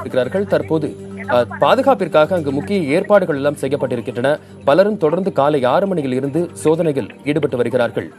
இருக்கிறார்கள் தற்போது அஹ், பாதுகாப்பிற்காக அங்கு முக்கிய ஏற்பாடுகள் எல்லாம் செய்யப்பட்டிருக்கின்றன பலரும் தொடர்ந்து காலை ஆறு மணியில் இருந்து சோதனையில் ஈடுபட்டு வருகிறார்கள்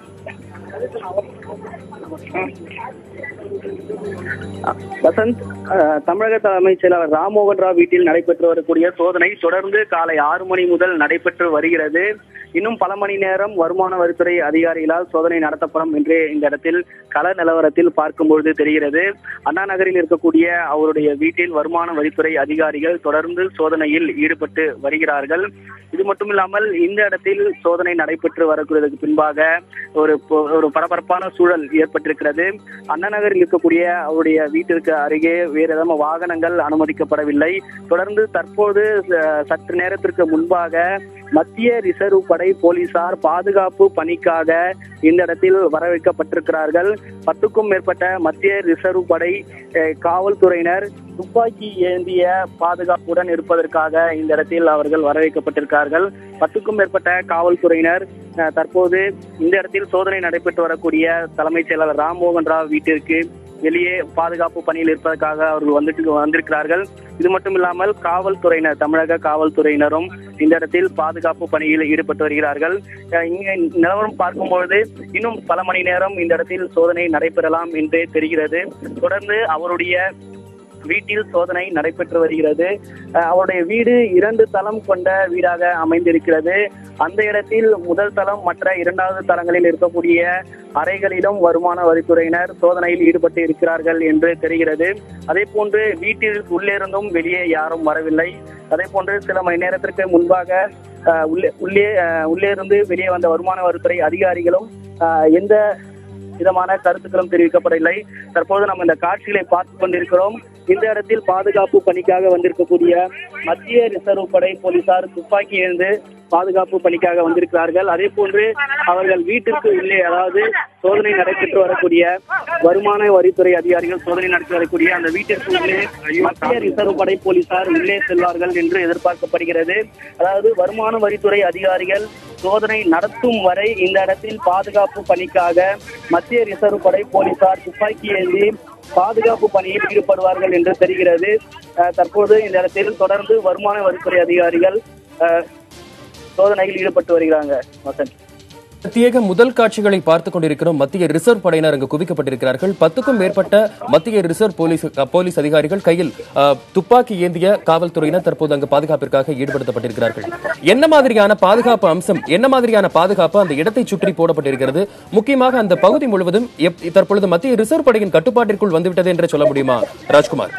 வசந்த் அஹ், தமிழக தலைமைச் செயலாளர் ராம்மோகன் ராவ் வீட்டில் நடைபெற்று வரக்கூடிய சோதனை தொடர்ந்து காலை ஆறு மணி முதல் நடைபெற்று வருகிறது இன்னும் பல மணி நேரம் வருமான வரித்துறை அதிகாரிகளால் சோதனை நடத்தப்படும் என்று இந்த இடத்தில் கள நிலவரத்தில் பார்க்கும்பொழுது தெரிகிறது அண்ணா நகரில் இருக்கக்கூடிய அவருடைய வீட்டில் வருமான வரித்துறை அதிகாரிகள் தொடர்ந்து சோதனையில் ஈடுபட்டு வருகிறார்கள் இது மட்டும் இல்லாமல் இந்த இடத்தில் சோதனை நடைபெற்று வரக்கூடியதற்கு பின்பாக ஒரு பொ- ஒரு பரபரப்பான சூழல் ஏற்பட்டிருக்கிறது அண்ணா நகரில் இருக்கக்கூடிய அவருடைய வீட்டிற்கு அருகே வேறு ஏதாவது வாகனங்கள் அனுமதிக்கப்படவில்லை தொடர்ந்து தற்போது அஹ், சற்று நேரத்திற்கு முன்பாக மத்திய ரிசர்வ் படை போலீசார் பாதுகாப்பு பணிக்காக இந்த இடத்தில் வரவைக்கப்பட்டிருக்கிறார்கள் பத்துக்கும் மேற்பட்ட மத்திய ரிசர்வ் படை அஹ், காவல்துறையினர் துப்பாக்கி ஏந்திய பாதுகாப்புடன் இருப்பதற்காக இந்த இடத்தில் அவர்கள் வரவைக்கப்பட்டிருக்கிறார்கள் பத்துக்கும் மேற்பட்ட காவல்துறையினர் அஹ், தற்போது இந்த இடத்தில் சோதனை நடைபெற்று வரக்கூடிய தலைமைச் செயலாளர் ராம்மோகன் ராவ் வீட்டிற்கு வெளியே பாதுகாப்பு பணியில் இருப்பதற்காக அவர்கள் வந்துட்டு வந்திருக்கிறார்கள் இது மட்டும் இல்லாமல் காவல்துறையினர் தமிழக காவல்துறையினரும் இந்த இடத்தில் பாதுகாப்பு பணியில் ஈடுபட்டு வருகிறார்கள் அஹ் இங்கே நிலவரம் பார்க்கும்பொழுது இன்னும் பல மணி நேரம் இந்த இடத்தில் சோதனை நடைபெறலாம் என்றே தெரிகிறது தொடர்ந்து அவருடைய வீட்டில் சோதனை நடைபெற்று வருகிறது அஹ் அவருடைய வீடு இரண்டு தளம் கொண்ட வீடாக அமைந்திருக்கிறது அந்த இடத்தில் முதல் தளம் மற்ற இரண்டாவது தளங்களில் இருக்கக்கூடிய அறைகளிலும் வருமான வரித்துறையினர் சோதனையில் ஈடுபட்டு இருக்கிறார்கள் என்று தெரிகிறது அதே போன்று வீட்டில் உள்ளே இருந்தும் வெளியே யாரும் வரவில்லை அதே போன்று சில மணி நேரத்திற்கு முன்பாக அஹ், உள்ளே உள்ளே அஹ், உள்ளே இருந்து வெளியே வந்த வருமான வரித்துறை அதிகாரிகளும் அஹ், எந்த விதமான கருத்துக்களும் தெரிவிக்கப்படவில்லை தற்போது நம்ம இந்த காட்சிகளை பார்த்து கொண்டிருக்கிறோம் இந்த இடத்தில் பாதுகாப்பு பணிக்காக வந்திருக்கக்கூடிய மத்திய ரிசர்வ் படை போலீசார் துப்பாக்கி எழுந்து பாதுகாப்பு பணிக்காக வந்திருக்கிறார்கள் அதே போன்று அவர்கள் வீட்டிற்கு உள்ளே அதாவது சோதனை நடைபெற்று வரக்கூடிய வருமான வரித்துறை அதிகாரிகள் சோதனை நடத்தி வரக்கூடிய அந்த வீட்டிற்கு உள்ளே மத்திய ரிசர்வ் படை போலீசார் உள்ளே செல்வார்கள் என்று எதிர்பார்க்கப்படுகிறது அதாவது வருமான வரித்துறை அதிகாரிகள் சோதனை நடத்தும் வரை இந்த இடத்தில் பாதுகாப்பு பணிக்காக மத்திய ரிசர்வ் படை போலீசார் துப்பாக்கி ஏந்தி பாதுகாப்பு பணியில் ஈடுபடுவார்கள் என்று தெரிகிறது அஹ், தற்போது இந்த இடத்தில் தொடர்ந்து வருமான வரித்துறை அதிகாரிகள் அஹ், சோதனையில் ஈடுபட்டு வருகிறாங்க வசந்த் பிரத்யேக முதல் காட்சிகளை பார்த்துக் கொண்டிருக்கிறோம் மத்திய ரிசர்வ் படையினர் அங்கு குவிக்கப்பட்டிருக்கிறார்கள் பத்துக்கும் மேற்பட்ட மத்திய ரிசர்வ் போலீஸ் அ, போலீஸ் அதிகாரிகள் கையில் அ, துப்பாக்கி ஏந்திய காவல்துறையினர் தற்போது அங்கு பாதுகாப்பிற்காக ஈடுபடுத்தப்பட்டிருக்கிறார்கள் என்ன மாதிரியான பாதுகாப்பு அம்சம் என்ன மாதிரியான பாதுகாப்பு அந்த இடத்தை சுற்றி போடப்பட்டிருக்கிறது முக்கியமாக அந்த பகுதி முழுவதும் எப்- தற்பொழுது மத்திய ரிசர்வ் படையின் கட்டுப்பாட்டிற்குள் வந்துவிட்டது என்று சொல்ல முடியுமா ராஜ்குமார்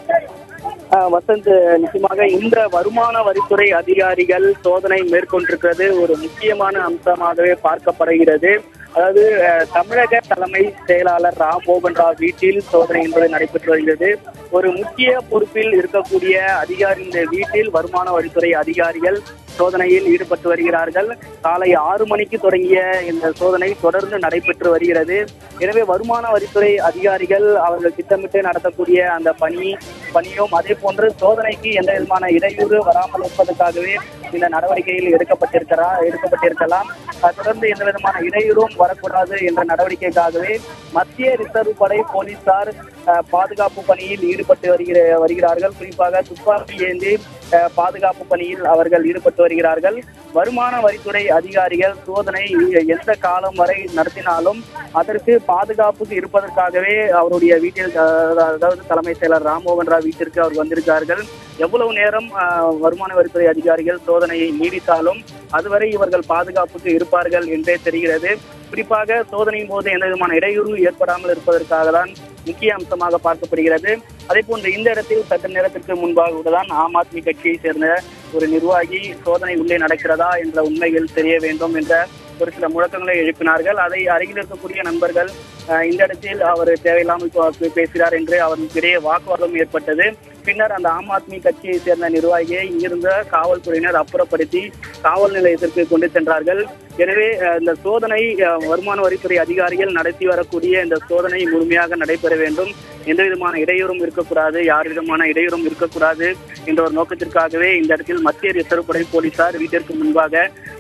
அஹ், வசந்த் நிச்சயமாக இந்த வருமான வரித்துறை அதிகாரிகள் சோதனை மேற்கொண்டிருக்கிறது ஒரு முக்கியமான அம்சமாகவே பார்க்கப்படுகிறது அதாவது அஹ், தமிழக தலைமை செயலாளர் ராம் மோகன் ராவ் வீட்டில் சோதனை என்பது நடைபெற்று வருகிறது ஒரு முக்கிய பொறுப்பில் இருக்கக்கூடிய அதிகாரியின் வீட்டில் வருமான வரித்துறை அதிகாரிகள் சோதனையில் ஈடுபட்டு வருகிறார்கள் காலை ஆறு மணிக்கு தொடங்கிய இந்த சோதனை தொடர்ந்து நடைபெற்று வருகிறது எனவே வருமான வரித்துறை அதிகாரிகள் அவர்கள் திட்டமிட்டு நடத்தக்கூடிய அந்த பணி பணியும் அதே போன்று சோதனைக்கு எந்த விதமான இடையூறு வராமல் இருப்பதற்காகவே இந்த நடவடிக்கையில் எடுக்கப்பட்டிருக்கிறா எடுக்கப்பட்டிருக்கலாம் அஹ் தொடர்ந்து எந்த விதமான இடையூறும் வரக்கூடாது என்ற நடவடிக்கைக்காகவே மத்திய ரிசர்வ் படை போலீசார் அஹ், பாதுகாப்பு பணியில் ஈடுபட்டு வருகிற வருகிறார்கள் குறிப்பாக துப்பாக்கி ஏந்தி அஹ், பாதுகாப்பு பணியில் அவர்கள் ஈடுபட்டு வருகிறார்கள் வருமான வரித்துறை அதிகாரிகள் சோதனை எந்த காலம் வரை நடத்தினாலும் அதற்கு பாதுகாப்புக்கு இருப்பதற்காகவே அவருடைய வீட்டில் அஹ், அதாவது தலைமை செயலர் ராம்மோகன் ராவ் வீட்டிற்கு அவர் வந்திருக்கிறார்கள் எவ்வளவு நேரம் அஹ், வருமான வரித்துறை அதிகாரிகள் சோதனையை நீடித்தாலும் அதுவரை இவர்கள் பாதுகாப்புக்கு இருப்பார்கள் என்றே தெரிகிறது குறிப்பாக சோதனையின் போது எந்த விதமான இடையூறு ஏற்படாமல் இருப்பதற்காக தான் முக்கிய அம்சமாக பார்க்கப்படுகிறது அதே போன்று இந்த இடத்தில் சற்று நேரத்திற்கு முன்பாக கூடதான் ஆம் ஆத்மி கட்சியை சேர்ந்த ஒரு நிர்வாகி சோதனை உள்ளே நடக்கிறதா என்ற உண்மைகள் தெரிய வேண்டும் என்ற ஒரு சில முழக்கங்களை எழுப்பினார்கள் அதை அருகில் இருக்கக்கூடிய நண்பர்கள் அஹ், இந்த இடத்தில் அவர் தேவையில்லாமல் பே- பேசுகிறார் என்று அவர்களுக்கிடையே வாக்குவாதம் ஏற்பட்டது பின்னர் அந்த ஆம் ஆத்மி கட்சியை சேர்ந்த நிர்வாகியை இங்கிருந்த காவல்துறையினர் அப்புறப்படுத்தி காவல் நிலையத்திற்கு கொண்டு சென்றார்கள் எனவே அஹ், இந்த சோதனை அஹ், வருமான வரித்துறை அதிகாரிகள் நடத்தி வரக்கூடிய இந்த சோதனை முழுமையாக நடைபெற வேண்டும் எந்த விதமான இடையூறும் இருக்கக்கூடாது யார் விதமான இடையூறும் இருக்கக்கூடாது என்ற ஒரு நோக்கத்திற்காகவே இந்த இடத்தில் மத்திய ரிசர்வ் படை போலீசார் வீட்டிற்கு முன்பாக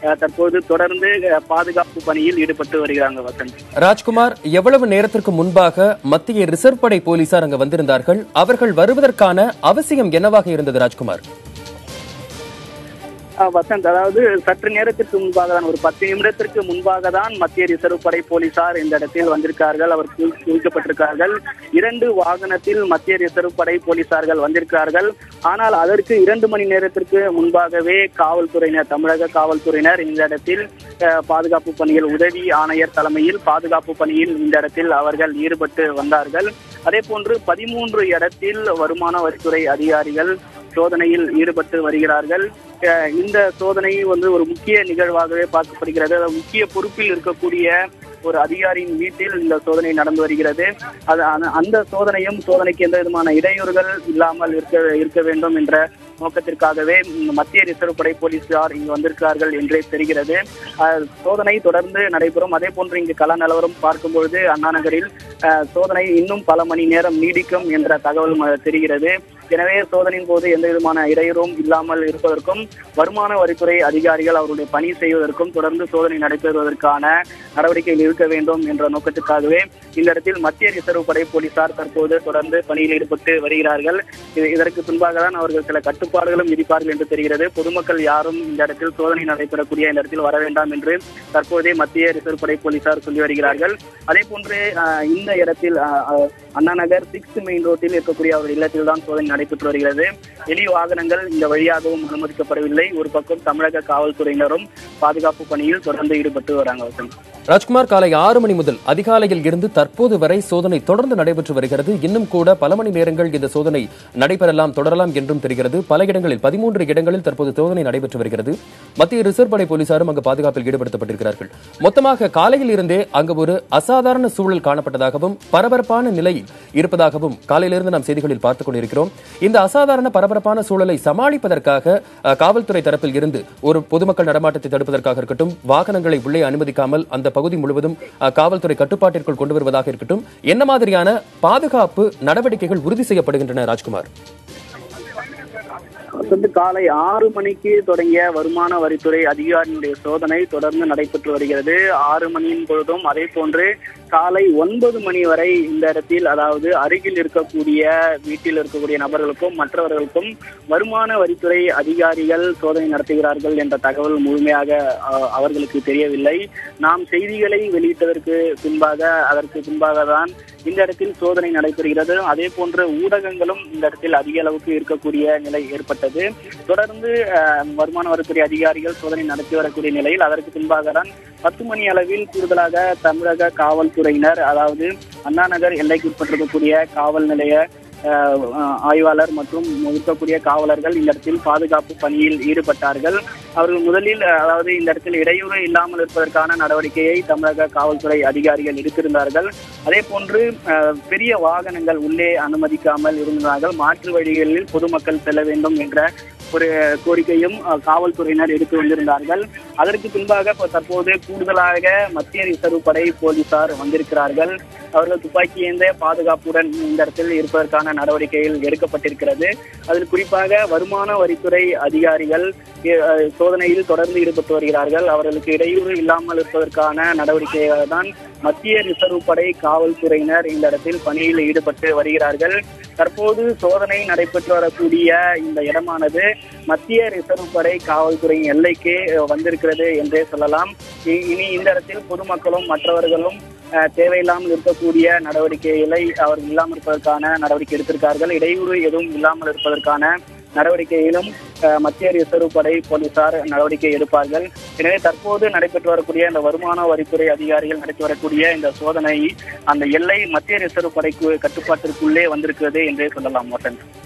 அஹ், தற்போது தொடர்ந்து அஹ், பாதுகாப்பு பணியில் ஈடுபட்டு வருகிறாங்க வசந்த் ராஜ்குமார் எவ்வளவு நேரத்திற்கு முன்பாக மத்திய ரிசர்வ் படை போலீசார் அங்கு வந்திருந்தார்கள் அவர்கள் வருவதற்கான அவசியம் என்னவாக இருந்தது ராஜ்குமார் ஆஹ் வசந்த் அதாவது சற்று நேரத்திற்கு முன்பாக தான் ஒரு பத்து நிமிடத்திற்கு முன்பாக தான் மத்திய ரிசர்வ் படை போலீசார் இந்த இடத்தில் வந்திருக்கார்கள் அவர் குவி- குவிக்கப்பட்டிருக்கார்கள் இரண்டு வாகனத்தில் மத்திய ரிசர்வ் படை போலீசார்கள் வந்திருக்கிறார்கள் ஆனால் அதற்கு இரண்டு மணி நேரத்திற்கு முன்பாகவே காவல்துறையினர் தமிழக காவல்துறையினர் இந்த இடத்தில் ஆஹ், பாதுகாப்பு பணியில் உதவி ஆணையர் தலைமையில் பாதுகாப்பு பணியில் இந்த இடத்தில் அவர்கள் ஈடுபட்டு வந்தார்கள் அதே போன்று பதிமூன்று இடத்தில் வருமான வரித்துறை அதிகாரிகள் சோதனையில் ஈடுபட்டு வருகிறார்கள் அஹ் இந்த சோதனை வந்து ஒரு முக்கிய நிகழ்வாகவே பார்க்கப்படுகிறது அதாவது முக்கிய பொறுப்பில் இருக்கக்கூடிய ஒரு அதிகாரியின் வீட்டில் இந்த சோதனை நடந்து வருகிறது அது அந்த- அந்த சோதனையும் சோதனைக்கு எந்த விதமான இடையூறுகள் இல்லாமல் இருக்க இருக்க வேண்டும் என்ற நோக்கத்திற்காகவே ம், மத்திய ரிசர்வ் படை போலீசார் இங்கு வந்திருக்கிறார்கள் என்றே தெரிகிறது அஹ், சோதனை தொடர்ந்து நடைபெறும் அதே போன்று இங்கு கள நிலவரம் பார்க்கும்பொழுது அண்ணா நகரில் அஹ், சோதனை இன்னும் பல மணி நேரம் நீடிக்கும் என்ற தகவல் ம- தெரிகிறது எனவே சோதனையின் போது எந்த விதமான இடையூறும் இல்லாமல் இருப்பதற்கும் வருமான வரித்துறை அதிகாரிகள் அவருடைய பணி செய்வதற்கும் தொடர்ந்து சோதனை நடைபெறுவதற்கான நடவடிக்கைகள் இருக்க வேண்டும் என்ற நோக்கத்திற்காகவே இந்த இடத்தில் மத்திய ரிசர்வ் படை போலீசார் தற்போது தொடர்ந்து பணியில் ஈடுபட்டு வருகிறார்கள் இது- இதற்கு பின்பாக தான் அவர்கள் சில கட்டுப்பாடுகளும் விதிப்பார்கள் என்று தெரிகிறது பொதுமக்கள் யாரும் இந்த இடத்தில் சோதனை நடைபெறக்கூடிய இந்த இடத்தில் வர வேண்டாம் என்று தற்போதே மத்திய ரிசர்வ் படை போலீசார் சொல்லி வருகிறார்கள் அதே போன்று அஹ், இந்த இடத்தில் அஹ், அஹ், அண்ணா நகர் சிக்ஸ்த் மெயின் ரோட்டில் இருக்கக்கூடிய அவர் இல்லத்தில் தான் சோதனை நடைபெற்று வருகிறது வெளி வாகனங்கள் இந்த வழியாகவும் அனுமதிக்கப்படவில்லை ஒரு பக்கம் தமிழக காவல்துறையினரும் பாதுகாப்பு பணியில் தொடர்ந்து ஈடுபட்டு வராங்க வசந்த் ராஜ்குமார் காலை ஆறு மணி முதல் அதிகாலையில் இருந்து தற்போது வரை சோதனை தொடர்ந்து நடைபெற்று வருகிறது இன்னும் கூட பல மணி நேரங்கள் இந்த சோதனை நடைபெறலாம் தொடரலாம் என்றும் தெரிகிறது பல இடங்களில் பதிமூன்று இடங்களில் தற்போது சோதனை நடைபெற்று வருகிறது மத்திய ரிசர்வ் படை போலீசாரும் அங்கு பாதுகாப்பில் ஈடுபடுத்தப்பட்டிருக்கிறார்கள் மொத்தமாக காலையில் இருந்தே அங்கு ஒரு அசாதாரண சூழல் காணப்பட்டதாகவும் பரபரப்பான நிலை இருப்பதாகவும் காலையிலிருந்து நாம் செய்திகளில் பார்த்துக் கொண்டிருக்கிறோம் இந்த அசாதாரண பரபரப்பான சூழலை சமாளிப்பதற்காக அஹ், காவல்துறை தரப்பில் இருந்து ஒரு பொதுமக்கள் நடமாட்டத்தை தடுப்பதற்காக இருக்கட்டும் வாகனங்களை உள்ளே அனுமதிக்காமல் அந்த பகுதி முழுவதும் அஹ், காவல்துறை கட்டுப்பாட்டிற்குள் கொண்டு வருவதாக இருக்கட்டும் என்ன மாதிரியான பாதுகாப்பு நடவடிக்கைகள் உறுதி செய்யப்படுகின்றன ராஜ்குமார் வந்து காலை ஆறு மணிக்கு தொடங்கிய வருமான வரித்துறை அதிகாரியினுடைய சோதனை தொடர்ந்து நடைபெற்று வருகிறது ஆறு மணியின் பொழுதும் அதே போன்று காலை ஒன்பது மணி வரை இந்த இடத்தில் அதாவது அருகில் இருக்கக்கூடிய வீட்டில் இருக்கக்கூடிய நபர்களுக்கும் மற்றவர்களுக்கும் வருமான வரித்துறை அதிகாரிகள் சோதனை நடத்துகிறார்கள் என்ற தகவல் முழுமையாக அஹ், அவர்களுக்கு தெரியவில்லை நாம் செய்திகளை வெளியிட்டதற்கு பின்பாக அதற்கு பின்பாக தான் இந்த இடத்தில் சோதனை நடைபெறுகிறது அதே போன்று ஊடகங்களும் இந்த இடத்தில் அதிக அளவுக்கு இருக்கக்கூடிய நிலை ஏற்பட்டது தொடர்ந்து அஹ், வருமான வரித்துறை அதிகாரிகள் சோதனை நடத்தி வரக்கூடிய நிலையில் அதற்கு பின்பாக தான் பத்து மணி அளவில் கூடுதலாக தமிழக காவல்துறையினர் அதாவது அண்ணா நகர் எல்லைக்கு உட்பட்டிருக்கக்கூடிய காவல் நிலைய அஹ், அஹ், ஆய்வாளர் மற்றும் இருக்கக்கூடிய காவலர்கள் இந்த இடத்தில் பாதுகாப்பு பணியில் ஈடுபட்டார்கள் அவர்கள் முதலில் அஹ், அதாவது இந்த இடத்தில் இடையூறு இல்லாமல் இருப்பதற்கான நடவடிக்கையை தமிழக காவல்துறை அதிகாரிகள் எடுத்திருந்தார்கள் அதே போன்று அஹ், பெரிய வாகனங்கள் உள்ளே அனுமதிக்காமல் இருந்தார்கள் மாற்று வழிகளில் பொதுமக்கள் செல்ல வேண்டும் என்ற ஒரு கோரிக்கையும் அஹ், காவல்துறையினர் எடுத்து வந்திருந்தார்கள் அதற்கு பின்பாக இப்ப தற்போது கூடுதலாக மத்திய ரிசர்வ் படை போலீசார் வந்திருக்கிறார்கள் அவர்கள் துப்பாக்கி ஏந்த பாதுகாப்புடன் இந்த இடத்தில் இருப்பதற்கான நடவடிக்கைகள் எடுக்கப்பட்டிருக்கிறது அதில் குறிப்பாக வருமான வரித்துறை அதிகாரிகள் அஹ், சோதனையில் தொடர்ந்து ஈடுபட்டு வருகிறார்கள் அவர்களுக்கு இடையூறு இல்லாமல் இருப்பதற்கான நடவடிக்கையாக தான் மத்திய ரிசர்வ் படை காவல்துறையினர் இந்த இடத்தில் பணியில் ஈடுபட்டு வருகிறார்கள் தற்போது சோதனை நடைபெற்று வரக்கூடிய இந்த இடமானது மத்திய ரிசர்வ் படை காவல்துறையின் எல்லைக்கு அஹ், வந்திருக்கிறது என்றே சொல்லலாம் இ- இனி இந்த இடத்தில் பொதுமக்களும் மற்றவர்களும் அஹ், தேவையில்லாமல் இருக்கக்கூடிய நடவடிக்கைகளை அவர்கள் இல்லாமல் இருப்பதற்கான நடவடிக்கை எடுத்திருக்கார்கள் இடையூறு எதுவும் இல்லாமல் இருப்பதற்கான நடவடிக்கையிலும் அஹ், மத்திய ரிசர்வ் படை போலீசார் நடவடிக்கை எடுப்பார்கள் எனவே தற்போது நடைபெற்று வரக்கூடிய இந்த வருமான வரித்துறை அதிகாரிகள் நடத்தி வரக்கூடிய இந்த சோதனை அந்த எல்லை மத்திய ரிசர்வ் படைக்கு கட்டுப்பாட்டிற்குள்ளே வந்திருக்கிறது என்றே சொல்லலாம் வசந்த்